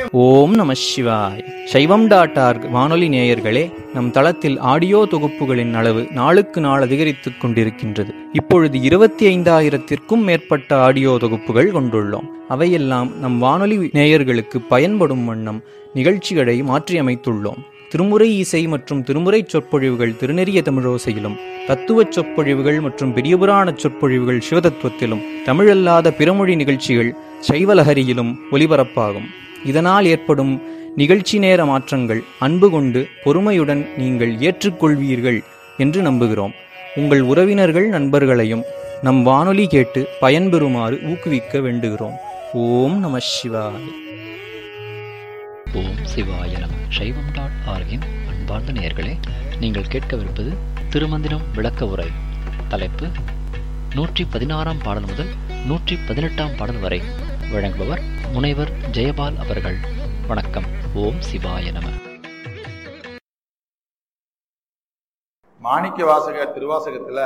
ஓம் நம சிவாய் சைவம் டாட் ஆர்க் வானொலி நேயர்களே நம் தளத்தில் ஆடியோ தொகுப்புகளின் அளவு நாளுக்கு நாள் அதிகரித்துக் கொண்டிருக்கின்றது இப்பொழுது இருபத்தி ஐந்தாயிரத்திற்கும் மேற்பட்ட ஆடியோ தொகுப்புகள் கொண்டுள்ளோம் அவையெல்லாம் நம் வானொலி நேயர்களுக்கு பயன்படும் வண்ணம் நிகழ்ச்சிகளை மாற்றியமைத்துள்ளோம் திருமுறை இசை மற்றும் திருமுறை சொற்பொழிவுகள் திருநெறிய தமிழோசையிலும் தத்துவ சொற்பொழிவுகள் மற்றும் பெரியபுராண சொற்பொழிவுகள் சிவதத்துவத்திலும் தமிழல்லாத பிறமொழி நிகழ்ச்சிகள் சைவலஹரியிலும் ஒலிபரப்பாகும் இதனால் ஏற்படும் நிகழ்ச்சி நேர மாற்றங்கள் அன்பு கொண்டு பொறுமையுடன் நீங்கள் ஏற்றுக்கொள்வீர்கள் என்று நம்புகிறோம் உங்கள் உறவினர்கள் நண்பர்களையும் நம் வானொலி கேட்டு பயன்பெறுமாறு ஊக்குவிக்க வேண்டுகிறோம் ஓம் நம சிவாய ஓம் சிவாய நம சைவம் டாட் ஆர்கின் அன்பார்ந்த நேயர்களே நீங்கள் கேட்கவிருப்பது திருமந்திரம் விளக்க உரை தலைப்பு நூற்றி பதினாறாம் பாடல் முதல் நூற்றி பதினெட்டாம் பாடல் வரை வழங்குபவர் முனைவர் ஜெயபால் அவர்கள் வணக்கம் ஓம் சிவாய நம மாணிக்க வாசக திருவாசகத்துல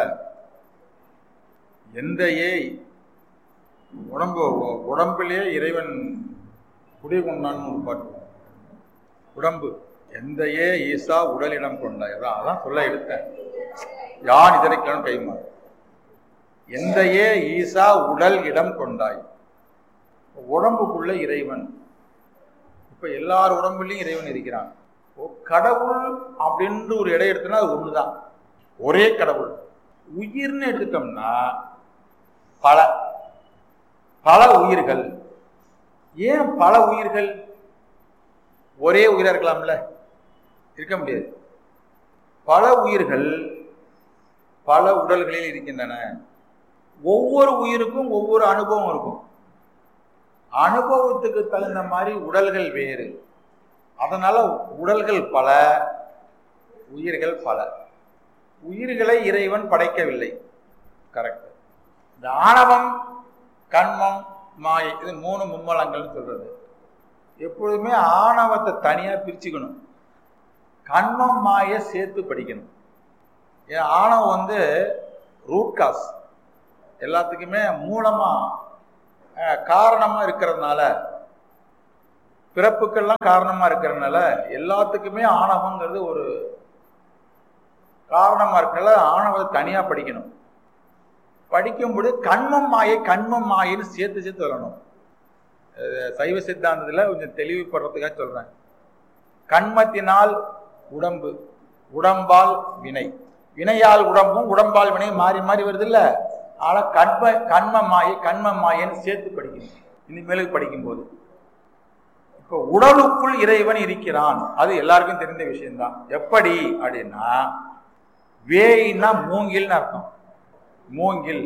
எந்த ஏய் உடம்பு உடம்பிலே இறைவன் குடிகொண்டான்னு ஒரு பாட்டு உடம்பு எந்த ஏ ஈசா உடலிடம் கொண்டாய் அதான் அதான் சொல்ல எடுத்தேன் யான் இதனைக்கலாம் கைமா எந்த ஏ ஈசா உடல் இடம் கொண்டாய் உடம்புக்குள்ள இறைவன் இப்ப எல்லார் உடம்புலையும் இறைவன் இருக்கிறான் ஓ, கடவுள் அப்படின்ற ஒரு இடம் எடுத்தோம்னா அது ஒண்ணுதான் ஒரே கடவுள் உயிர்னு எடுத்துட்டோம்னா பல பல உயிர்கள் ஏன் பல உயிர்கள் ஒரே உயிரா இருக்கலாம்ல இருக்க முடியாது பல உயிர்கள் பல உடல்களில் இருக்கின்றன ஒவ்வொரு உயிருக்கும் ஒவ்வொரு அனுபவம் இருக்கும் அனுபவத்துக்கு தகுந்த மாதிரி உடல்கள் வேறு அதனால உடல்கள் பல உயிர்கள் பல உயிர்களை இறைவன் படைக்கவில்லை கரெக்ட் இந்த ஆணவம் கண்மம் மாயை இது மூணு மும்மலங்கள்னு சொல்றது எப்பொழுதுமே ஆணவத்தை தனியா பிரிச்சுக்கணும் கண்மம் மாயை சேர்த்து படிக்கணும் ஏன் ஆணவம் வந்து ரூட் காஸ் எல்லாத்துக்குமே மூலமா அஹ், காரணமா இருக்கிறதுனால பிறப்புக்கெல்லாம் காரணமா இருக்கிறதுனால எல்லாத்துக்குமே ஆணவங்கிறது ஒரு காரணமா இருக்கிறதுனால ஆணவத்தை தனியா படிக்கணும் படிக்கும்போது கண்மம் மாயை கண்மம் மாயின்னு சேர்த்து சேர்த்து வரணும் அஹ் சைவ சித்தாந்தத்தில் கொஞ்சம் தெளிவுபடுறதுக்காக சொல்றேன் கண்மத்தினால் உடம்பு உடம்பால் வினை வினையால் உடம்பும் உடம்பால் வினை மாறி மாறி வருது இல்ல ஆனால் கண்ம கண்ம மாயை கண்ம மாயன்னு சேர்த்து படிக்கணும் இனிமேலுக்கு படிக்கும்போது இப்போ உடலுக்குள் இறைவன் இருக்கிறான் அது எல்லாருக்கும் தெரிந்த விஷயம்தான் எப்படி அப்படின்னா வேயின்னா மூங்கில்னு அர்த்தம் மூங்கில்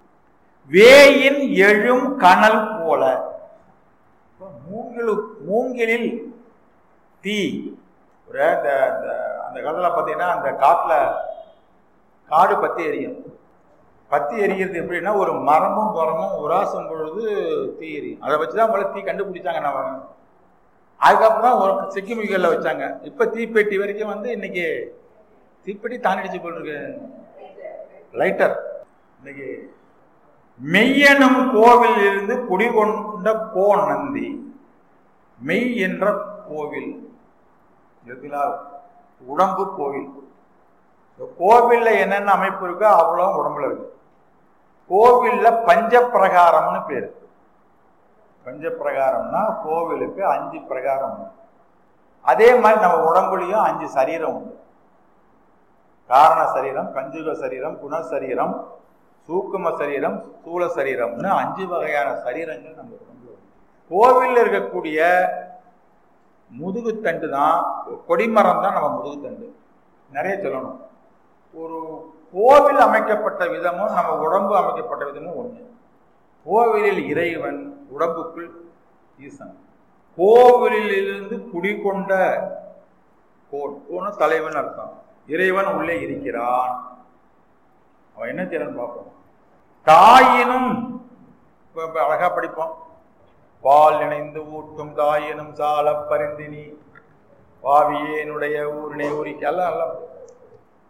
வேயின் எழும் கனல் போல இப்ப மூங்கிலு மூங்கிலில் தீ ஒரு அந்த அந்த அந்த காலத்தில் பார்த்தீங்கன்னா அந்த காட்டில் காடு பத்தி எரியும் பத்தி எரிகிறது எப்படின்னா ஒரு மரமும் மரமும் உராசும் பொழுது தீ எரியும் அதை வச்சு தான் முதல்ல தீ கண்டுபிடிச்சாங்க நம்ம அதுக்கப்புறம் தான் ஒரு செக்கிமிகளில் வச்சாங்க இப்போ தீப்பெட்டி வரைக்கும் வந்து இன்னைக்கு தீப்பெட்டி தாண்டிடுச்சு போல் இருக்கு லைட்டர் இன்னைக்கு மெய்யெனும் கோவில் இருந்து குடிகொண்ட கோ நந்தி மெய் என்ற கோவில் இருக்குங்களா? உடம்பு கோவில் இந்த கோவில்ல என்னென்ன அமைப்பு இருக்கோ அவ்வளோ உடம்புல இருக்கு கோவில்ல பஞ்ச பிரகாரம்னு பேரு பஞ்ச பிரகாரம்னா கோவிலுக்கு அஞ்சு பிரகாரம் உண்டு அதே மாதிரி நம்ம உடம்புலையும் அஞ்சு சரீரம் உண்டு காரண சரீரம் கஞ்சுக சரீரம் குணசரீரம் சூக்கும சரீரம் ஸ்தூல சரீரம்னு அஞ்சு வகையான சரீரங்கள் நம்ம உடம்புல உண்டு. கோவில்ல இருக்கக்கூடிய முதுகுத்தண்டு தான் கொடிமரம் தான் நம்ம முதுகுத்தண்டு நிறைய சொல்லணும் ஒரு கோவில் அமைக்கப்பட்ட விதமும் நம்ம உடம்பு அமைக்கப்பட்ட விதமும் ஒண்ணு கோவிலில் இறைவன் உடம்புக்குள் ஈசன் கோவிலில் இருந்து குடிகொண்ட கோன் கோன தலைவன் அர்த்தம் இறைவன் உள்ளே இருக்கிறான் அவன் என்ன செய்யறான்னு பார்ப்போம் தாயினும் இப்ப இப்ப அழகா படிப்போம் பால் நினைந்து ஊட்டும் தாயினும் சால பரிந்தினி பாவியேனுடைய ஊரினை ஊரிக்கு எல்லாம் எல்லாம்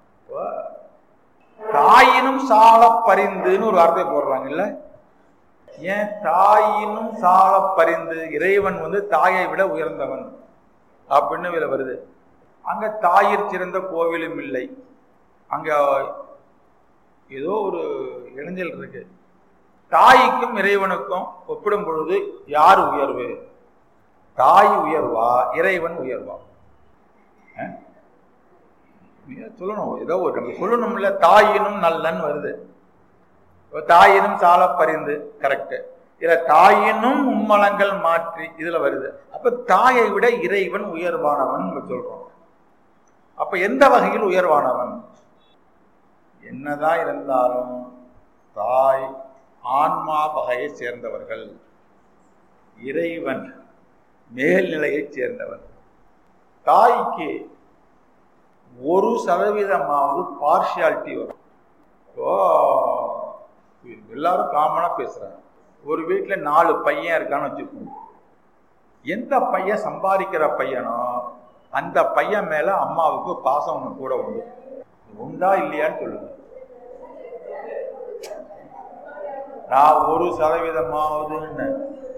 இப்போ தாயினும் சால பரிந்துன்னு ஒரு வார்த்தை போடுறாங்க இல்ல ஏன் தாயினும் சால பரிந்து இறைவன் வந்து தாயை விட உயர்ந்தவன் அப்படின்னு இதுல வருது அங்க தாயிற் சிறந்த கோவிலும் இல்லை அங்க ஏதோ ஒரு இடைஞ்சல் இருக்கு தாய்க்கும் இறைவனுக்கும் ஒப்பிடும் பொழுது யார் உயர்வு தாய் உயர்வா இறைவன் உயர்வா அஹ்? நீங்க சொல்லணும் ஏதோ ஒரு நம்ம சொல்லணும்ல தாயினும் நல்லன் வருது இப்ப தாயினும் சால பரிந்து கரெக்ட் இதுல தாயினும் மும்மலங்கள் மாற்றி இதுல வருது அப்ப தாயை விட இறைவன் உயர்வானவன் நம்ம சொல்றோம் அப்ப எந்த வகையில் உயர்வானவன் என்னதான் இருந்தாலும் தாய் ஆன்மா வகையை சேர்ந்தவர்கள் இறைவன் மேல்நிலையைச் சேர்ந்தவன் தாய்க்கு ஒரு சதவீதமாவது பார்ஷியாலிட்டி வரும் இப்போ எல்லாரும் காமனா பேசுறாங்க ஒரு வீட்டுல நாலு பையன் இருக்கான்னு வச்சுக்கோங்க எந்த பையன் சம்பாதிக்கிற பையனோ அந்த பையன் மேல அம்மாவுக்கு பாசம் ஒண்ணு கூட உண்டு உண்டா இல்லையான்னு சொல்லுங்க நான் ஒரு சதவீதமாவதுன்னு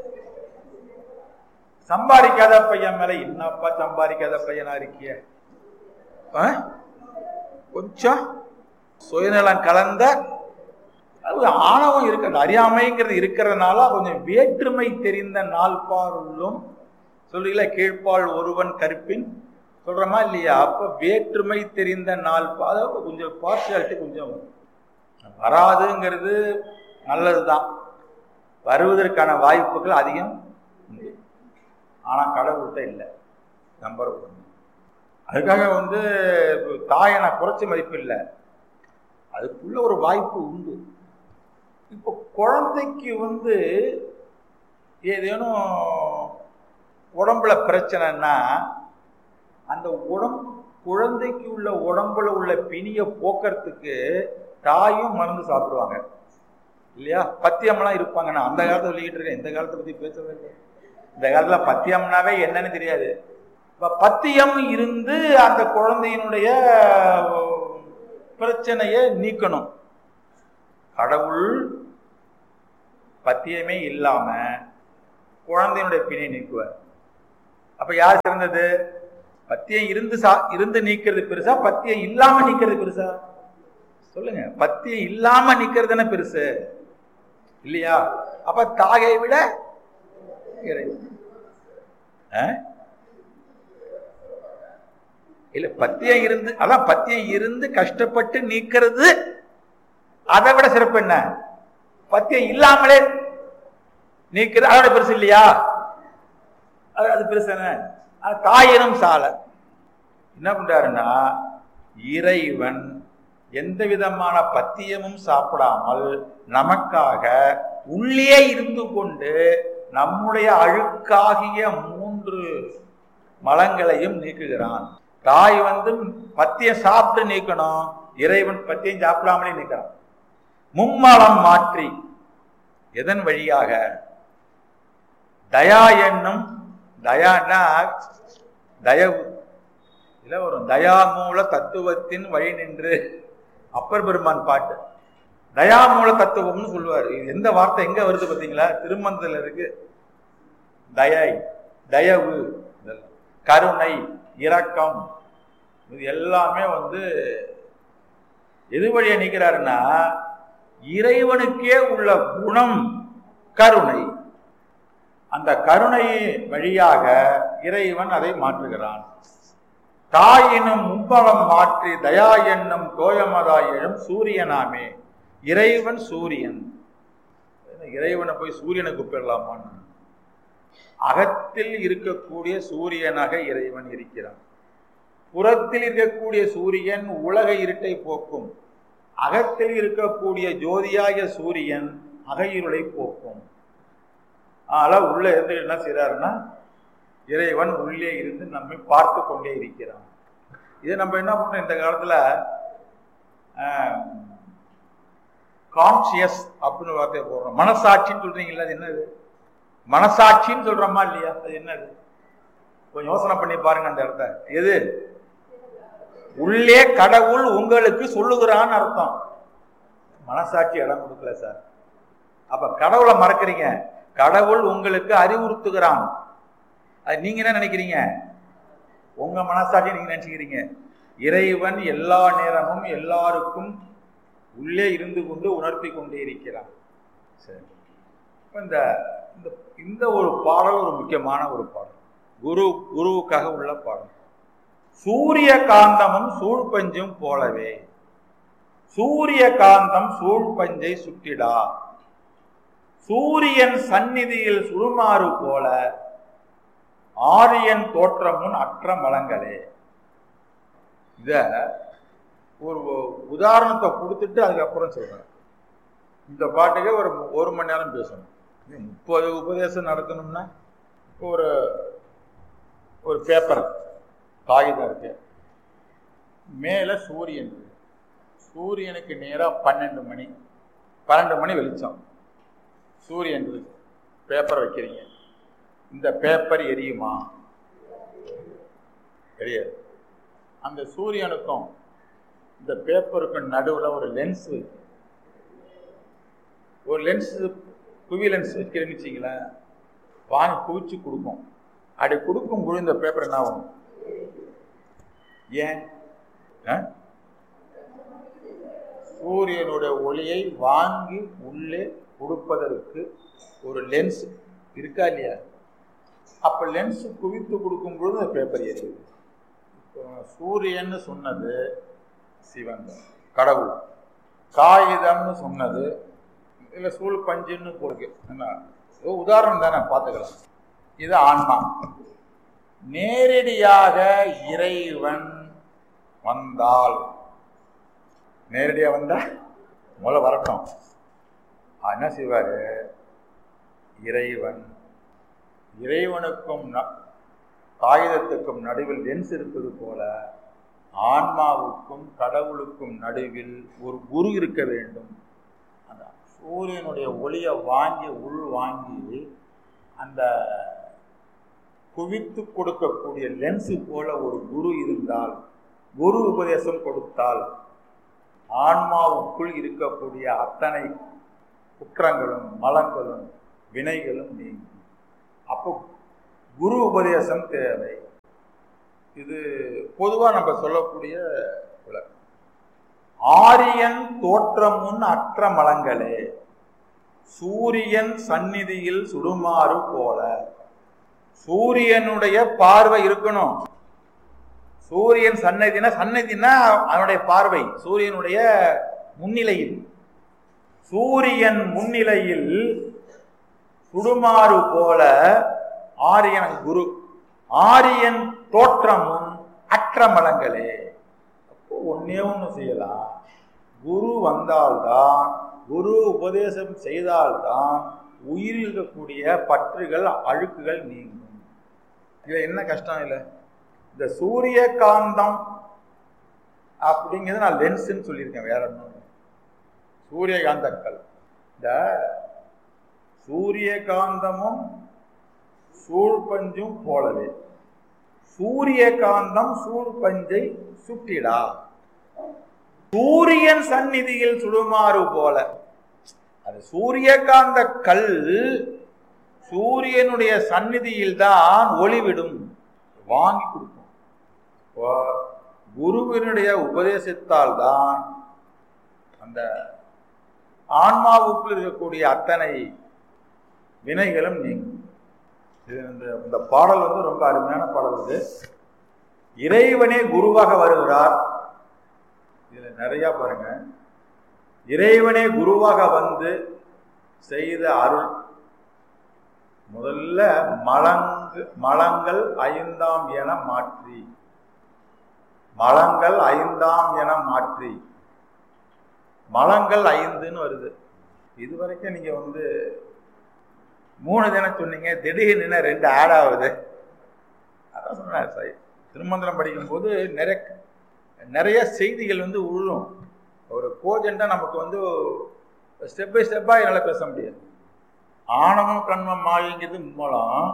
சம்பாதிக்காத பையன் மேல என்னப்பா சம்பாதிக்காத பையனா இருக்கிய ஆ? கொஞ்சம் சுயநலம் கலந்த அது ஆணவம் இருக்கிறது அறியாமைங்கிறது இருக்கிறதுனால கொஞ்சம் வேற்றுமை தெரிந்த நாள்பாருள்ளும் சொல்றீங்களா கீழ்ப்பால் ஒருவன் கருப்பின் சொல்றோமா இல்லையா அப்ப வேற்றுமை தெரிந்த நாள் அதாவது கொஞ்சம் பார்ஷியாலிட்டி கொஞ்சம் வரும். வராதுங்கிறது நல்லதுதான் வருவதற்கான வாய்ப்புகள் அதிகம் உண்டு ஆனா கடவுள்கிட்ட இல்லை நம்பர் ஒன்று அதுக்காக வந்து தாயை நான் குறைச்ச மதிப்பு இல்லை அதுக்குள்ள ஒரு வாய்ப்பு உண்டு இப்போ குழந்தைக்கு வந்து ஏதேனும் உடம்புல பிரச்சனைன்னா அந்த உடம்பு குழந்தைக்கு உள்ள உடம்புல உள்ள பிணியை போக்குறதுக்கு தாயும் மருந்து சாப்பிடுவாங்க இல்லையா பத்தியம்லாம் இருப்பாங்க நான் அந்த காலத்தை சொல்லிக்கிட்டு இருக்கேன் இந்த காலத்தை பத்தி பேசவே இல்லை இந்த காலத்துல பத்தியம்னாவே என்னன்னு தெரியாது இப்ப பத்தியம் இருந்து அந்த குழந்தையினுடைய பிரச்சனையை நீக்கணும் கடவுள் பத்தியமே இல்லாம குழந்தையினுடைய பிணை நீக்குவார் அப்ப யார் சிறந்தது பத்தியம் இருந்து சா இருந்து நீக்கிறது பெருசா பத்தியம் இல்லாம நீக்கிறது பெருசா சொல்லுங்க பத்தியம் இல்லாம நிக்கிறது தானே பெருசு இல்லையா அப்ப தாயை விட இறைவன் ஆ? இல்ல பத்தியம் இருந்து அதான் பத்தியம் இருந்து கஷ்டப்பட்டு நீக்கிறது அதை விட சிறப்பு என்ன பத்தியம் இல்லாமலே நீக்கிறது அதோட பெருசு இல்லையா அது அது பெருசு என்ன அது தாயினும் சால என்ன பண்றாருன்னா இறைவன் எந்த விதமான பத்தியமும் சாப்பிடாமல் நமக்காக உள்ளே இருந்து கொண்டு நம்முடைய அழுக்காகிய மூன்று மலங்களையும் நீக்குகிறான் தாய் வந்து பத்தியம் சாப்பிட்டு நீக்கணும் இறைவன் பத்தியம் சாப்பிடாமலே நீக்கிறான் மும்மலம் மாற்றி எதன் வழியாக தயா என்னும் தயான்னா தயவு இல்ல ஒரு தயாமூல தத்துவத்தின் வழி நின்று அப்பர் பெருமான் பாட்டு தயாமூல தத்துவம்னு சொல்லுவார் இது எந்த வார்த்தை எங்க வருது பாத்தீங்களா திருமந்தல இருக்கு தயை தயவு இதெல்லாம். கருணை இரக்கம் இது எல்லாமே வந்து எது வழியா நிற்கிறாருன்னா இறைவனுக்கே உள்ள குணம் கருணை அந்த கருணை வழியாக இறைவன் அதை மாற்றுகிறான் தாயினும் மும்பலம் மாற்றி தயா என்னும் தோயமதாயினும் சூரியனாமே இறைவன் சூரியன் என்ன இறைவனை போய் சூரியனை கூப்பிடலாமான்னு அகத்தில் இருக்கக்கூடிய சூரியனாக இறைவன் இருக்கிறான் புறத்தில் இருக்கக்கூடிய சூரியன் உலக இருட்டை போக்கும் அகத்தில் இருக்கக்கூடிய ஜோதியாகிய சூரியன் அகையிருளை போக்கும் அதனால உள்ள இருந்து என்ன செய்யறாருன்னா இறைவன் உள்ளே இருந்து நம்மை பார்த்து கொண்டே இருக்கிறான் இதை நம்ம என்ன பண்றோம் இந்த காலத்துல கான்சியஸ் அப்படின்னு ஒரு வார்த்தையை போடுறோம் மனசாட்சின்னு சொல்றீங்கல்ல அது என்னது மனசாட்சின்னு சொல்றோமா இல்லையா அது என்னது கொஞ்சம் யோசனை பண்ணி பாருங்க அந்த இடத்த எது உள்ளே கடவுள் உங்களுக்கு சொல்லுகிறான்னு அர்த்தம் மனசாட்சி இடம் கொடுக்கல சார் அப்ப கடவுளை மறக்கிறீங்க கடவுள் உங்களுக்கு அறிவுறுத்துகிறான் அது நீங்க என்ன நினைக்கிறீங்க உங்க மனசாட்சி நீங்க நினைச்சுக்கிறீங்க இறைவன் எல்லா நேரமும் எல்லாருக்கும் உள்ளே இருந்து கொண்டு உணர்த்தி கொண்டே இருக்கிறான் சரி இப்ப இந்த இந்த இந்த ஒரு பாடல் ஒரு முக்கியமான ஒரு பாடல் குரு குருவுக்காக உள்ள பாடல் சூரிய காந்தமும் சூழ்பஞ்சும் போலவே சூரிய காந்தம் சூழ்பஞ்சை சுட்டிடா சூரியன் சந்நிதியில் சுருமாறு போல ஆரியன் தோற்றமுன் அற்ற மலங்களே இத ஒரு உதாரணத்தை கொடுத்துட்டு அதுக்கப்புறம் சொல்றேன் இந்த பாட்டுக்கு ஒரு ஒரு மணி நேரம் பேசணும் இது முப்பது உபதேசம் நடத்தணும்னா இப்போ ஒரு ஒரு பேப்பர் காகிதம் இருக்கு மேலே சூரியன் இருக்கு. சூரியனுக்கு நேராக பன்னெண்டு மணி பன்னெண்டு மணி வெளிச்சம் சூரியன் இருக்கு பேப்பர் வைக்கிறீங்க இந்த பேப்பர் எரியுமா எரியாது அந்த சூரியனுக்கும் இந்த பேப்பருக்கும் நடுவில் ஒரு லென்ஸ் வைக்கும் ஒரு லென்ஸ் குவி லென்ஸ் வைக்கிறேன்னு வச்சிங்களேன் வாங்கி குவிச்சு கொடுக்கும் அப்படி கொடுக்கும்போது இந்த பேப்பர் என்ன ஆகும் ஏன் ஆ? சூரியனுடைய ஒளியை வாங்கி உள்ளே கொடுப்பதற்கு ஒரு லென்ஸ் இருக்கா இல்லையா அப்ப லென்ஸ் குவித்து கொடுக்கும் பொழுது அந்த பேப்பர் எரியுது இப்போ சூரியன்னு சொன்னது சிவன் கடவுள் காகிதம்னு சொன்னது இல்லை சூழ் பஞ்சுன்னு போருக்கு என்ன ஏதோ உதாரணம் தானே பார்த்துக்கலாம் இது ஆன்மா நேரடியாக இறைவன் வந்தால் நேரடியாக வந்தா முதல்ல வரட்டும் ஆ, என்ன செய்வாரு இறைவன் இறைவனுக்கும் ந- காகிதத்துக்கும் நடுவில் லென்ஸ் இருப்பது போல ஆன்மாவுக்கும் கடவுளுக்கும் நடுவில் ஒரு குரு இருக்க வேண்டும் அந்த சூரியனுடைய ஒளியை வாங்கி உள் வாங்கி அந்த குவித்து கொடுக்கக்கூடிய லென்ஸு போல ஒரு குரு இருந்தால் குரு உபதேசம் கொடுத்தால் ஆன்மாவுக்குள் இருக்கக்கூடிய அத்தனை குற்றங்களும் மலங்களும் வினைகளும் நீங்கும் அப்போ குரு உபதேசம் தேவை இது பொதுவா நம்ம சொல்லக்கூடிய விளக்கம் ஆரியன் தோற்றம் முன் அற்ற மலங்களே சூரியன் சந்நிதியில் சுடுமாறு போல சூரியனுடைய பார்வை இருக்கணும் சூரியன் சன்னதினா சன்னதினா அவனுடைய பார்வை சூரியனுடைய முன்னிலையில் சூரியன் முன்னிலையில் சுடுமாறு போல ஆரியன் குரு ஆரியன் தோற்றமும் அற்ற மலங்களே அப்போ ஒன்னே ஒன்று செய்யலாம் குரு வந்தால்தான் குரு உபதேசம் செய்தால்தான் உயிரில் இருக்கக்கூடிய பற்றுகள் அழுக்குகள் நீங்கும் இதுல என்ன கஷ்டம் இல்லை இந்த சூரிய காந்தம் அப்படிங்கிறது நான் லென்ஸ்ன்னு சொல்லியிருக்கேன் வேற ஒன்றும் இல்லை. சூரியகாந்தக்கல் இந்த சூரியகாந்தமும் சூழ்பஞ்சும் போலவே சூரியகாந்தம் சூழ்பஞ்சை சுட்டிடா சூரியன் சந்நிதியில் சுடுமாறு போல அது சூரியகாந்த கல் சூரியனுடைய சந்நிதியில் தான் ஒளிவிடும் வாங்கி கொடுக்கும் இப்போ குருவினுடைய உபதேசத்தால் தான் அந்த ஆன்மாவுக்குள் இருக்கக்கூடிய அத்தனை வினைகளும் நீங்கும் இது இந்த இந்த பாடல் வந்து ரொம்ப அருமையான பாடல் இது இறைவனே குருவாக வருகிறார் இதுல நிறைய பாருங்க இறைவனே குருவாக வந்து செய்த அருள் முதல்ல மலங்கு மலங்கள் ஐந்தாம் என மாற்றி மலங்கள் ஐந்தாம் என மாற்றி மலங்கள் ஐந்துன்னு வருது இது வரைக்கும் நீங்க வந்து மூணு தினம் சொன்னீங்க திடீர்னு ரெண்டு ஆட் ஆகுது அதான் சொன்னார் சார் திருமந்திரம் படிக்கும்போது நிறைய நிறைய செய்திகள் வந்து உழும் ஒரு கோஜெண்டாக நமக்கு வந்து ஸ்டெப் பை ஸ்டெப்பாக என்னால் பேச முடியாது ஆணவம் கண்மம் மாயங்கிறது மூலம்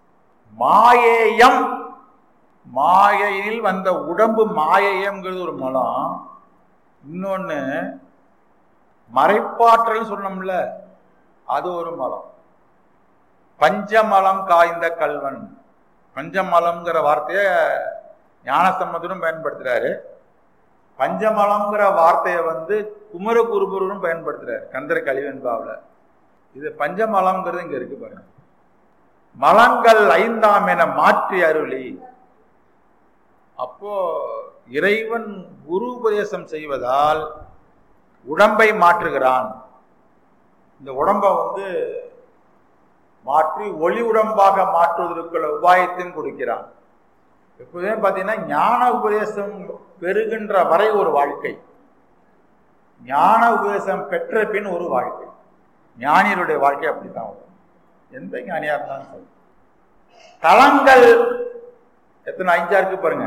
மாயேயம் மாயையில் வந்த உடம்பு மாயேயம்ங்கிறது ஒரு மூலம் இன்னொன்று மறைப்பாற்றல் சொன்னோம்ல அது ஒரு மலம் பஞ்சமலம் காய்ந்த கல்வன் பஞ்சமலம்ங்கிற வார்த்தைய ஞானசம்பந்தரும் பயன்படுத்துறாரு பஞ்சமலம்ங்கிற வார்த்தையை வந்து குமரகுருபுரும் பயன்படுத்துறாரு கந்தர கலிவெண்பாவில் இது பஞ்சமலம்ங்கிறது இங்க இருக்கு பாருங்க மலங்கள் ஐந்தாம் என மாற்றி அருளி அப்போ இறைவன் குரு உபதேசம் செய்வதால் உடம்பை மாற்றுகிறான் இந்த உடம்பை வந்து மாற்றி ஒளி உடம்பாக மாற்றுவதற்குள்ள உபாயத்தையும் கொடுக்கிறான் எப்போதுமே பார்த்தீங்கன்னா ஞான உபதேசம் பெறுகின்ற வரை ஒரு வாழ்க்கை ஞான உபதேசம் பெற்ற பின் ஒரு வாழ்க்கை ஞானியருடைய வாழ்க்கை அப்படித்தான் வரும் எந்த ஞானியா இருந்தாலும் சரி தலங்கள் எத்தனை அஞ்சா இருக்கு பாருங்க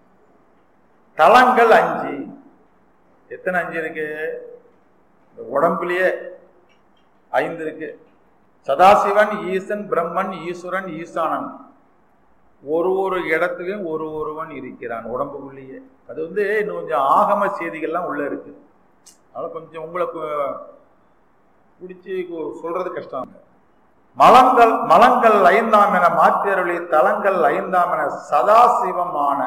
தலங்கள் அஞ்சு எத்தனை அஞ்சு இருக்கு இந்த உடம்புலயே ஐந்து இருக்கு சதாசிவன் ஈசன் பிரம்மன் ஈஸ்வரன் ஈசானன் ஒரு ஒரு இடத்துலயும் ஒரு ஒருவன் இருக்கிறான் உடம்புக்குள்ளேயே அது வந்து இன்னும் கொஞ்சம் ஆகம செய்திகள்லாம் உள்ள இருக்கு அதனால கொஞ்சம் உங்களுக்கு பிடிச்சி சொல்றது கஷ்டம் மலங்கள் மலங்கள் ஐந்தாம் என மாற்றியருளி தலங்கள் ஐந்தாம் என சதாசிவமான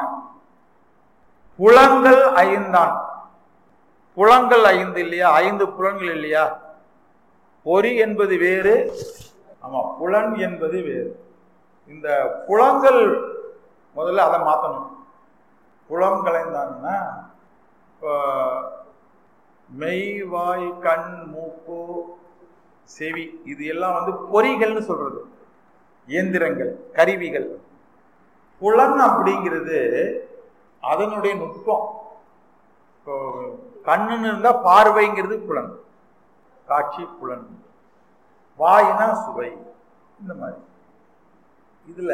புலங்கள் ஐந்தான் புலங்கள் ஐந்து இல்லையா ஐந்து புலன்கள் இல்லையா பொறி என்பது வேறு ஆமா புலன் என்பது வேறு இந்த புலங்கள் முதல்ல அதை மாற்றணும் புலம் கலைந்தாங்கன்னா இப்போ மெய் வாய் கண் மூக்கு செவி இது எல்லாம் வந்து பொறிகள்னு சொல்றது இயந்திரங்கள் கருவிகள் புலன் அப்படிங்கிறது அதனுடைய நுட்பம் இப்போ கண்ணுன்னு இருந்தா பார்வைங்கிறது புலன் காட்சி புலன் வாயினா சுவை இந்த மாதிரி இதுல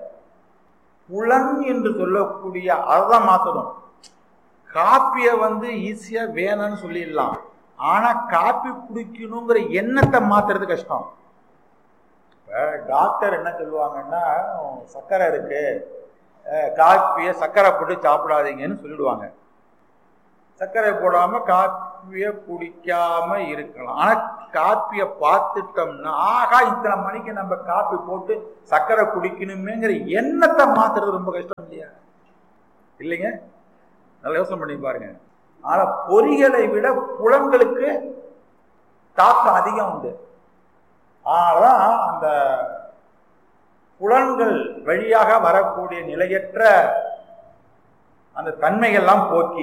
புலன் என்று சொல்லக்கூடிய அதான் மாத்தணும் காப்பியை வந்து ஈஸியா வேணும்னு சொல்லிடலாம் ஆனா காப்பி குடிக்கணுங்கிற எண்ணத்தை மாத்துறது கஷ்டம் இப்ப டாக்டர் என்ன சொல்லுவாங்கன்னா சர்க்கரை இருக்கு காப்பியை சர்க்கரை போட்டு சாப்பிடாதீங்கன்னு சொல்லிடுவாங்க சர்க்கரை போடாம காப்பியை குடிக்காம இருக்கலாம் ஆனா காப்பியை பார்த்துட்டோம்னா ஆகா இத்தனை மணிக்கு நம்ம காப்பி போட்டு சர்க்கரை குடிக்கணுமேங்கிற எண்ணத்தை மாத்துறது ரொம்ப கஷ்டம் இல்லையா இல்லைங்க நல்லா யோசனை பண்ணி பாருங்க ஆனா பொறிகளை விட புலன்களுக்கு தாக்கம் அதிகம் உண்டு ஆனாதான் அந்த புலன்கள் வழியாக வரக்கூடிய நிலையற்ற அந்த தன்மைகள்லாம் போக்கி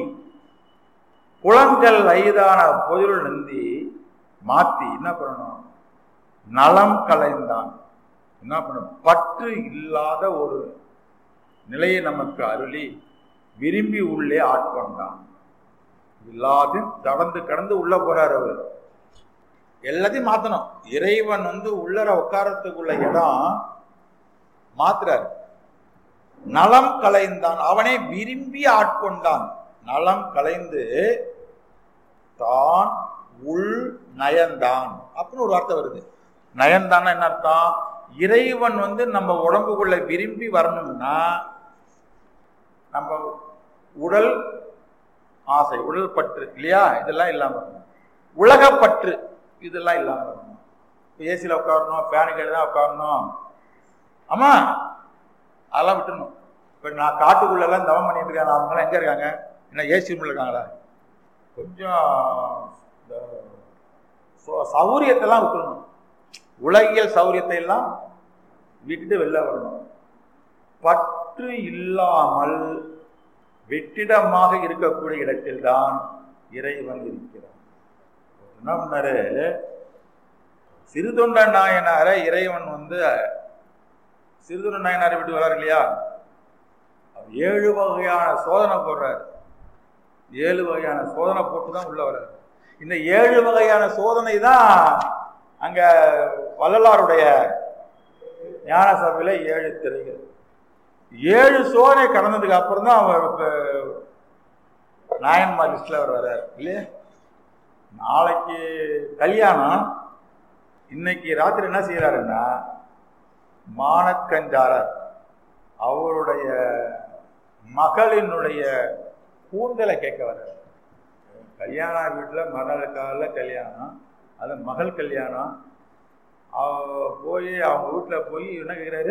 புலன்கள் ஐதான பொருள் நந்தி மாத்தி என்ன பண்ணணும் நலம் கலைந்தான் என்ன பண்ணணும் பற்று இல்லாத ஒரு நிலையை நமக்கு அருளி விரும்பி உள்ளே ஆட்கொண்டான் எல்லாத்தையும் கடந்து கடந்து உள்ள போறார் அவர் எல்லாத்தையும் மாத்தணும் இறைவன் வந்து உள்ளர உட்காரத்துக்குள்ள இடம் மாத்துறார் நலம் கலைந்தான் அவனை விரும்பி ஆட்கொண்டான் நலம் கலைந்து தான் உள் நயந்தான் அப்படின்னு ஒரு வார்த்தை வருது நயந்தான்னா என்ன அர்த்தம் இறைவன் வந்து நம்ம உடம்புக்குள்ள விரும்பி வரணும்னா நம்ம உடல் ஆசை உடல் பற்று இல்லையா இதெல்லாம் இல்லாம இருக்கணும் உலகப்பற்று இதெல்லாம் இல்லாம இருக்கணும் ஏசியில் உட்காரணும் ஃபேனுக்கு தான் உட்காரணும் ஆமா அதெல்லாம் விட்டுணும் இப்போ நான் காட்டுக்குள்ளெல்லாம் தவம் பண்ணிட்டு இருக்கேன் அவங்களாம் எங்கே இருக்காங்க என்ன ஏசி ரூமில் இருக்காங்களா கொஞ்சம் இந்த சௌரியத்தெல்லாம் விட்டுணும் உலகியல் சௌரியத்தை எல்லாம் விட்டுட்டு வெளில வரணும் பற்று இல்லாமல் வெற்றிடமாக இருக்கக்கூடிய இடத்தில்தான் இறைவன் இருக்கிறான் என்ன பண்ணாரு சிறுதொண்ட நாயனார இறைவன் வந்து சிறுதொண்ட நாயனாரை விட்டு வராரு இல்லையா ஏழு வகையான சோதனை போடுறாரு ஏழு வகையான சோதனை போட்டு தான் உள்ள வர்றாரு இந்த ஏழு வகையான சோதனை தான் அங்க வள்ளலாருடைய ஞான சபையில ஏழு திரைகள் ஏழு சோதனை கடந்ததுக்கு அப்புறம் தான் அவர் நாயன்மார் லிஸ்ட்ல அவர் வர்றாரு இல்லையா நாளைக்கு கல்யாணம் இன்னைக்கு ராத்திரி என்ன செய்யறாருன்னா மானக்கஞ்சாரர் அவருடைய மகளினுடைய கூந்தலை கேட்க வர்றாரு கல்யாண வீட்டில் மறுநாள் காலையில் கல்யாணம் அது மகள் கல்யாணம் அவ போய் அவங்க வீட்டுல போய் என்ன கேட்கிறாரு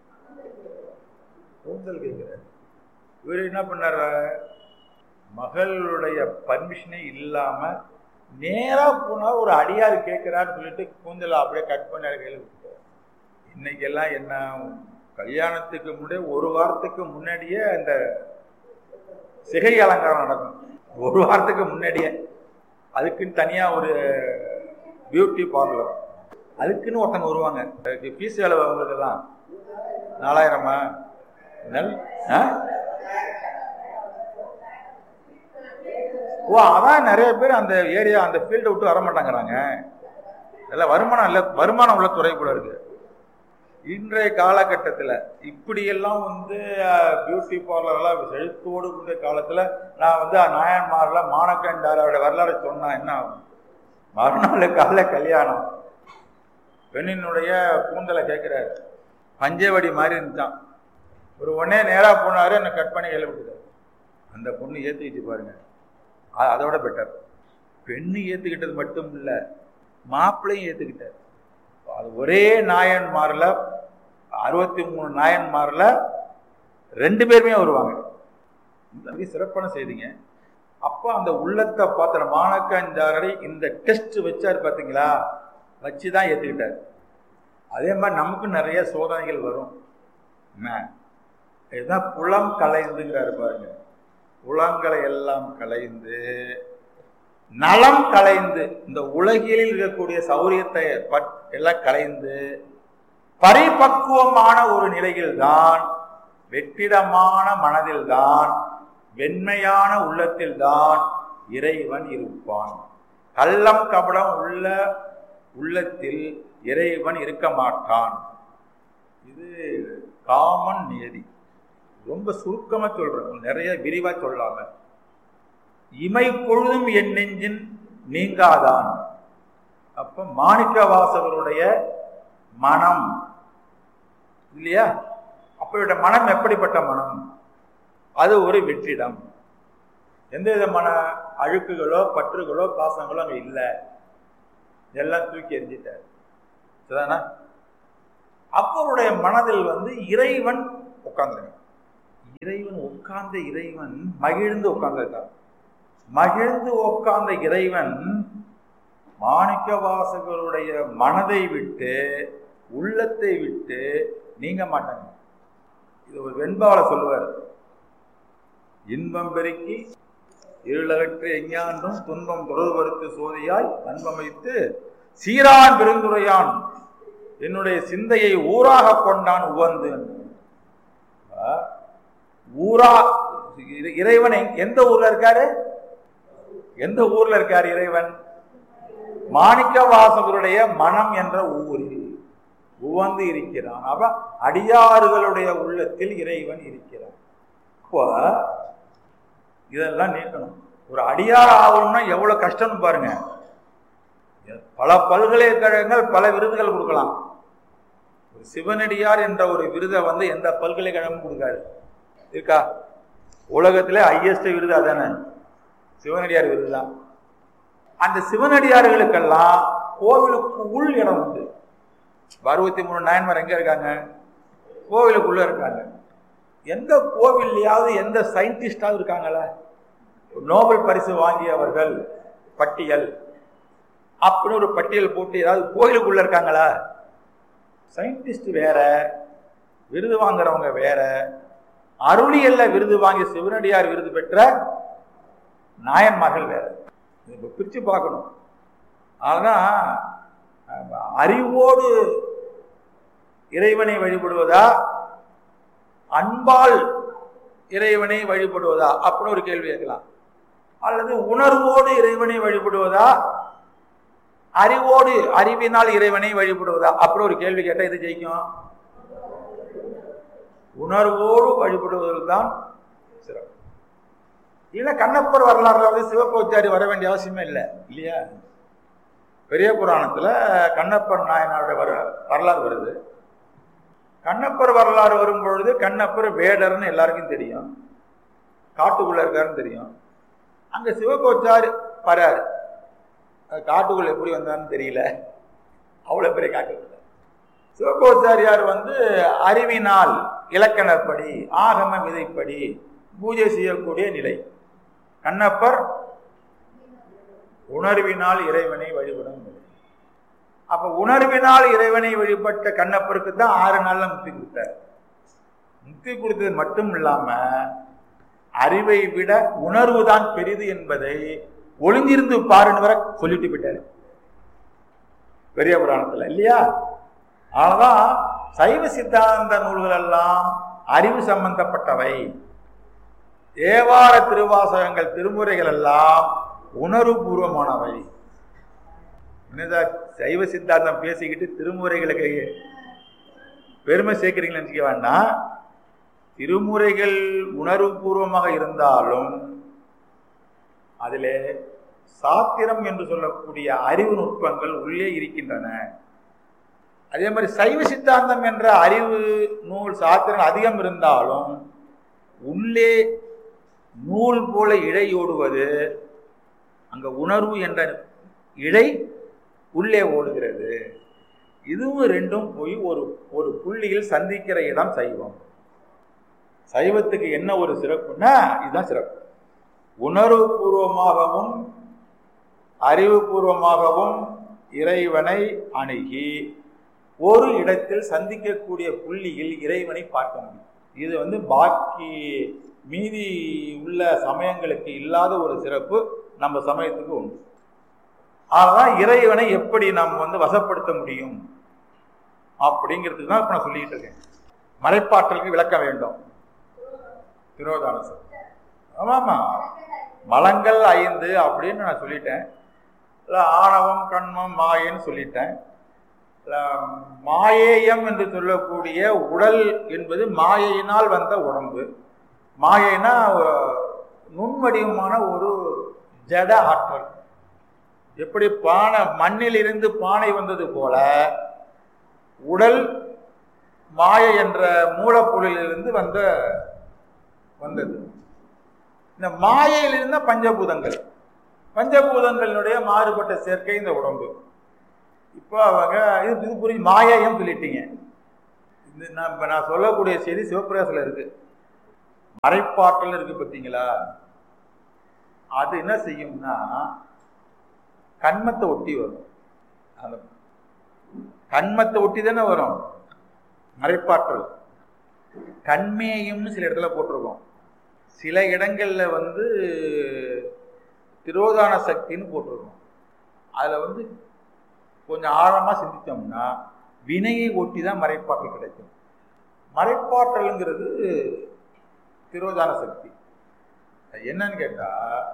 கூந்தல் கேட்கிறாரு இவர் என்ன பண்ணாரு மகளுடைய பர்மிஷனே இல்லாம நேரா போனா ஒரு அடியார் கேட்கிறான்னு சொல்லிட்டு கூந்தலை அப்படியே கட் பண்ணி அவர் கையில விட்டார் இன்னைக்கெல்லாம் என்ன கல்யாணத்துக்கு முன்னாடி ஒரு வாரத்துக்கு முன்னாடியே அந்த சிகை அலங்காரம் நடக்கும் ஒரு வாரத்துக்கு முன்னாடியே அதுக்குன்னு தனியா ஒரு பியூட்டி பார்லர் அதுக்குன்னு ஒருத்தங்க வருவாங்க ஃபீஸ் செலவு அவங்களுக்கெல்லாம் நாலாயிரமா நல் ஆ? ஓ அதான் நிறைய பேர் அந்த ஏரியா அந்த ஃபீல்டை விட்டு வர மாட்டாங்கிறாங்க எல்லாம் வருமானம் இல்லை வருமானம் உள்ள துறை கூட இருக்கு இன்றைய காலகட்டத்தில் இப்படியெல்லாம் வந்து பியூட்டி பார்லர்லாம் செழித்தோடு கூடிய காலத்தில் நான் வந்து நாயன்மாரில் மானக்கண்டாரோட வரலாறு சொன்னா என்ன ஆகும் மறுநாள் காலைல கல்யாணம் பெண்ணினுடைய கூந்தலை கேட்குறாரு பஞ்சவடி மாதிரி இருந்துச்சான் ஒரு உடனே நேராக போனாரு என்னை கட் பண்ணி கையில் விட்டுட்டாரு அந்த பொண்ணு ஏற்றிக்கிச்சு பாருங்க அ- அதோட பெட்டர் பெண்ணு ஏற்றுக்கிட்டது மட்டும் இல்லை மாப்பிள்ளையும் ஏற்றுக்கிட்டார் அது ஒரே நாயன்மாரில் அறுபத்தி மூணு நாயன்மாரில் ரெண்டு பேருமே வருவாங்க இந்த மாதிரி சிறப்பான செய்திங்க அப்போ அந்த உள்ளத்தை பார்த்த மாணக்கஞ்சாரரை இந்த டெஸ்ட் வச்சார் பார்த்தீங்களா வச்சு தான் ஏற்றுக்கிட்டார் அதே மாதிரி நமக்கும் நிறைய சோதனைகள் வரும் என்ன இதுதான் புலம் கலைந்துங்கிறாரு பாருங்க புலங்களை எல்லாம் கலைந்து நலம் கலைந்து இந்த உலகில் இருக்கக்கூடிய சௌரியத்தை பட்- எல்லாம் கலைந்து பரிபக்குவமான ஒரு நிலையில்தான் வெற்றிடமான மனதில்தான் வெண்மையான உள்ளத்தில்தான் இறைவன் இருப்பான் கள்ளம் கபடம் உள்ள உள்ளத்தில் இறைவன் இருக்க மாட்டான் இது காமன் நியதி ரொம்ப சுருக்கமா சொல்றேன் நிறைய விரிவா சொல்லாம இமை பொழுதும் என் நெஞ்சின் நீங்காதான் அப்ப மாணிக்க வாசகருடைய மனம் இல்லையா அப்ப இவருடைய மனம் எப்படிப்பட்ட மனம் அது ஒரு வெற்றிடம் எந்த விதமான அழுக்குகளோ பற்றுகளோ பாசங்களோ அங்க இல்லை எல்லாம் தூக்கி எறிஞ்சிட்டார் சரிதானா அவருடைய மனதில் வந்து இறைவன் உட்கார்ந்துருங்க இறைவன் உட்கார்ந்த இறைவன் மகிழ்ந்து உட்கார்ந்திருக்கார் மகிழ்ந்து உட்கார்ந்த இறைவன் மாணிக்க வாசகருடைய மனதை விட்டு உள்ளத்தை விட்டு நீங்க மாட்டாங்க இது ஒரு வெண்பாவல சொல்லுவார் இன்பம் பெருக்கி இருளகற்று எஞ்ஞான்றும் துன்பம் தொடர்படுத்து சோதியாய் அன்பம் வைத்து சீரான் பெருந்துரையான் என்னுடைய சிந்தையை ஊராக கொண்டான் உவந்து ஆ, ஊரா இறை- இறைவன் எங்க- எந்த ஊர்ல இருக்காரு எந்த ஊர்ல இருக்காரு இறைவன் மாணிக்க வாசகருடைய மனம் என்ற ஊரில் உவந்து இருக்கிறான் அப்ப அடியாறுகளுடைய உள்ளத்தில் இறைவன் இருக்கிறான் அப்போ இதெல்லாம் நீக்கணும் ஒரு அடியார் ஆகணும்னா எவ்வளவு கஷ்டம்னு பாருங்க பல பல்கலைக்கழகங்கள் பல விருதுகள் கொடுக்கலாம் ஒரு சிவனடியார் என்ற ஒரு விருதை வந்து எந்த பல்கலைக்கழகமும் கொடுக்காது இருக்கா உலகத்திலே ஹையஸ்ட் விருது அதானே சிவனடியார் விருது தான் அந்த சிவனடியார்களுக்கெல்லாம் கோவிலுக்கு உள் இடம் உண்டு அறுபத்தி மூணு நாயன்மார் எங்க இருக்காங்க கோவிலுக்குள்ள இருக்காங்க எந்த கோவில்லையாவது எந்த சயின்டிஸ்டாவது இருக்காங்களா நோபல் பரிசு வாங்கியவர்கள் பட்டியல் அப்படின்னு ஒரு பட்டியல் போட்டு ஏதாவது கோயிலுக்குள்ள இருக்காங்களா சயின்டிஸ்ட் வேற விருது வாங்குறவங்க வேற அருளியல்ல விருது வாங்கி சிவனடியார் விருது பெற்ற நாயன்மார்கள் வேற இதை பிரிச்சு பார்க்கணும் ஆனா அறிவோடு இறைவனை வழிபடுவதா அன்பால் இறைவனை வழிபடுவதா அப்படின்னு ஒரு கேள்வி கேட்கலாம் அல்லது உணர்வோடு இறைவனை வழிபடுவதா அறிவோடு அறிவினால் இறைவனை வழிபடுவதா அப்படி ஒரு கேள்வி கேட்டா இது ஜெயிக்கும் உணர்வோடு வழிபடுவதில் தான் சிறப்பு இல்ல கண்ணப்பர் வரலாறுல வந்து சிவப்போச்சாரி வர வேண்டிய அவசியமே இல்லை இல்லையா பெரிய புராணத்துல கண்ணப்பர் நாயனாருடைய வர வரலாறு வருது கண்ணப்பர் வரலாறு வரும் பொழுது கண்ணப்பர் வேடர்னு எல்லாருக்கும் தெரியும் காட்டுக்குள்ள இருக்காருன்னு தெரியும் அங்க சிவகோச்சார் வராரு அது காட்டுக்குள்ள எப்படி வந்தான்னு தெரியல அவ்வளவு பெரிய காக்க சிவகோச்சாரியார் வந்து அறிவினால் இலக்கணப்படி ஆகம விதைப்படி பூஜை செய்யக்கூடிய நிலை கண்ணப்பர் உணர்வினால் இறைவனை வழிபடும் நிலை அப்ப உணர்வினால் இறைவனை வழிபட்ட கண்ணப்பருக்கு தான் ஆறு நாள்ல முக்தி கொடுத்தார் முக்தி கொடுத்தது மட்டும் இல்லாம அறிவை விட உணர்வு தான் பெரிது என்பதை ஒளிஞ்சிருந்து பாருன்னு வர சொல்லிட்டு போயிட்டாரு பெரிய புராணத்துல இல்லையா அதனாலதான் சைவ சித்தாந்த நூல்கள் எல்லாம் அறிவு சம்பந்தப்பட்டவை தேவார திருவாசகங்கள் திருமுறைகள் எல்லாம் உணர்வுபூர்வமானவை என்னதா சைவ சித்தாந்தம் பேசிக்கிட்டு திருமுறைகளுக்கு பெருமை சேர்க்கிறீங்கன்னு நினைக்க வேண்டாம் திருமுறைகள் உணர்வுபூர்வமாக இருந்தாலும் அதிலே சாத்திரம் என்று சொல்லக்கூடிய அறிவு நுட்பங்கள் உள்ளே இருக்கின்றன அதே மாதிரி சைவ சித்தாந்தம் என்ற அறிவு நூல் சாத்திரம் அதிகம் இருந்தாலும் உள்ளே நூல் போல இழை ஓடுவது அங்க உணர்வு என்ற இழை உள்ளே ஓடுகிறது இதுவும் ரெண்டும் போய் ஒரு ஒரு புள்ளியில் சந்திக்கிற இடம் சைவம் சைவத்துக்கு என்ன ஒரு சிறப்புன்னா இதுதான் சிறப்பு உணர்வுபூர்வமாகவும் அறிவுபூர்வமாகவும் இறைவனை அணுகி ஒரு இடத்தில் சந்திக்கக்கூடிய புள்ளியில் இறைவனை பார்க்க முடியும் இது வந்து பாக்கி மீதி உள்ள சமயங்களுக்கு இல்லாத ஒரு சிறப்பு நம்ம சமயத்துக்கு உண்டு அதனால் இறைவனை எப்படி நாம் வந்து வசப்படுத்த முடியும் அப்படிங்கிறதுக்கு தான் இப்போ நான் சொல்லிட்டு இருக்கேன் மறைப்பாற்றலுக்கு விளக்க வேண்டும் திரோதானசம் ஆமாமா மலங்கள் ஐந்து அப்படின்னு நான் சொல்லிட்டேன் இல்லை ஆணவம் கண்மம் மாயன்னு சொல்லிட்டேன் மாயேயம் என்று சொல்லக்கூடிய உடல் என்பது மாயையினால் வந்த உடம்பு மாயைனா நுண்வடிவமான ஒரு ஜட ஆற்றல் எப்படி பானை மண்ணிலிருந்து பானை வந்தது போல உடல் மாயை என்ற மூலப்பொருளிலிருந்து வந்த வந்தது இந்த மாயையிலிருந்த பஞ்சபூதங்கள் பஞ்சபூதங்களினுடைய மாறுபட்ட சேர்க்கை இந்த உடம்பு இப்போ அவங்க இது இது புரிஞ்சு மாயையும் சொல்லிட்டீங்க இது நான் இப்போ நான் சொல்லக்கூடிய செய்தி சிவபிரகாசில் இருக்கு மறைப்பாற்றல் இருக்கு பார்த்தீங்களா அது என்ன செய்யும்னா கண்மத்தை ஒட்டி வரும் அந்த கண்மத்தை ஒட்டி தானே வரும் மறைப்பாற்றல் கண்மேயம்னு சில இடத்துல போட்டிருக்கோம் சில இடங்கள்ல வந்து திரோதான சக்தின்னு போட்டிருக்கோம் அதில் வந்து கொஞ்சம் ஆழமாக சிந்தித்தோம்னா வினையை ஒட்டி தான் மறைப்பாற்றல் கிடைக்கும் மறைப்பாற்றல்ங்கிறது திரோதான சக்தி என்னன்னு கேட்டா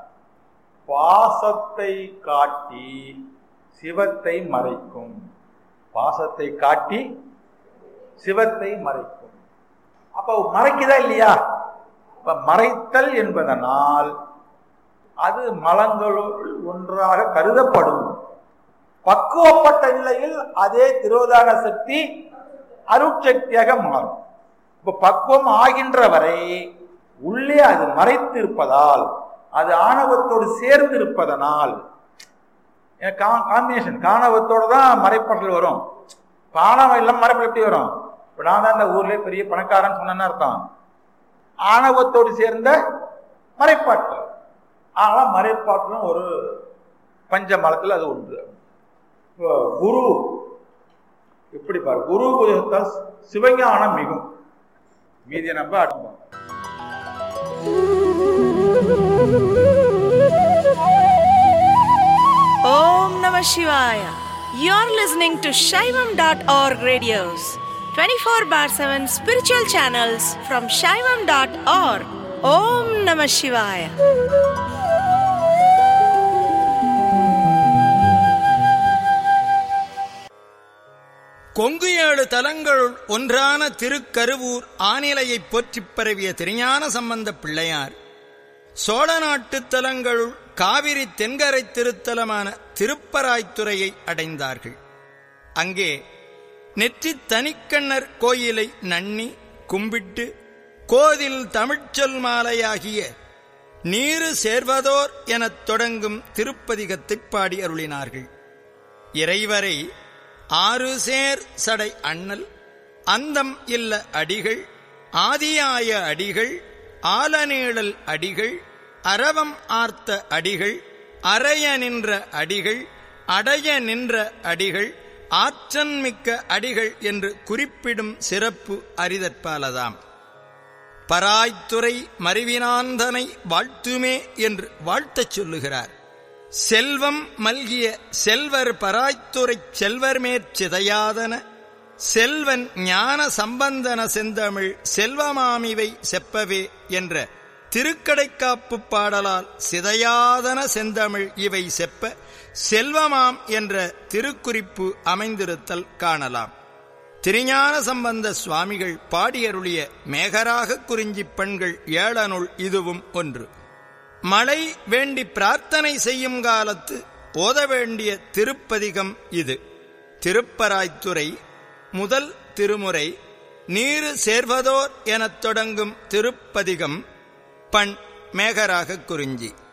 பாசத்தை காட்டி சிவத்தை மறைக்கும் பாசத்தை காட்டி சிவத்தை மறைக்கும் அப்ப மறைக்குதா இல்லையா இப்ப மறைத்தல் என்பதனால் அது மலங்களுள் ஒன்றாக கருதப்படும் பக்குவப்பட்ட நிலையில் அதே திரோதான சக்தி அருட்சக்தியாக மாறும் இப்ப பக்குவம் ஆகின்ற வரை உள்ளே அது மறைத்து இருப்பதால் அது ஆணவத்தோடு சேர்ந்து இருப்பதனால் காம்பினேஷன் காணவத்தோட தான் மறைப்பாற்றல் வரும் பானவம் இல்லாம மறைப்பால் எப்படி வரும் இப்போ நான் தான் இந்த ஊர்ல பெரிய பணக்காரன் சொன்னேன்னு அர்த்தம் ஆணவத்தோடு சேர்ந்த மறைப்பாற்றல் ஆனால் மறைப்பாற்றலும் ஒரு பஞ்ச மலத்தில் அது ஒன்று இப்போ குரு எப்படி பாரு குரு புதகத்தால் சிவஞானம் மிகும் மீதியை நம்ம அடுப்போம் Om Namah Shivaya. You're listening to Shaivam.org radios, 24 bar 7 spiritual channels from Shaivam.org. Om Namah Shivaya. Kongu ஏழு தலங்களுள் ஒன்றான திருக்கருவூர் ஆநிலையைப் போற்றிப் பரவிய திருஞான சம்பந்த பிள்ளையார் சோழ நாட்டுத் தலங்களுள் காவிரி தென்கரை திருத்தலமான திருப்பராய்த்துறையை அடைந்தார்கள் அங்கே நெற்றித் தனிக்கண்ணர் கோயிலை நன்னி கும்பிட்டு கோதில் தமிழ்ச்சொல் மாலையாகிய நீரு சேர்வதோர் எனத் தொடங்கும் திருப்பதிகத்தைப் பாடி அருளினார்கள் இறைவரை ஆறு சேர் சடை அண்ணல் அந்தம் இல்ல அடிகள் ஆதியாய அடிகள் ஆலநீழல் அடிகள் அரவம் ஆர்த்த அடிகள் அறைய நின்ற அடிகள் அடைய நின்ற அடிகள் ஆற்றன்மிக்க அடிகள் என்று குறிப்பிடும் சிறப்பு அரிதற்பாலதாம் பராய்த்துறை மறிவினாந்தனை வாழ்த்துமே என்று வாழ்த்தச் சொல்லுகிறார் செல்வம் மல்கிய செல்வர் பராய்த்துறைச் செல்வர்மேற் சிதையாதன செல்வன் ஞான சம்பந்தன செந்தமிழ் செல்வமாமிவை செப்பவே என்ற திருக்கடைக்காப்பு பாடலால் சிதையாதன செந்தமிழ் இவை செப்ப செல்வமாம் என்ற திருக்குறிப்பு அமைந்திருத்தல் காணலாம் திருஞான சம்பந்த சுவாமிகள் பாடியருளிய மேகராக குறிஞ்சி பெண்கள் ஏழனுள் இதுவும் ஒன்று மழை வேண்டி பிரார்த்தனை செய்யும் காலத்து ஓத வேண்டிய திருப்பதிகம் இது திருப்பராய்த்துறை முதல் திருமுறை நீரு சேர்வதோர் எனத் தொடங்கும் திருப்பதிகம் பண் மேகராக குறிஞ்சி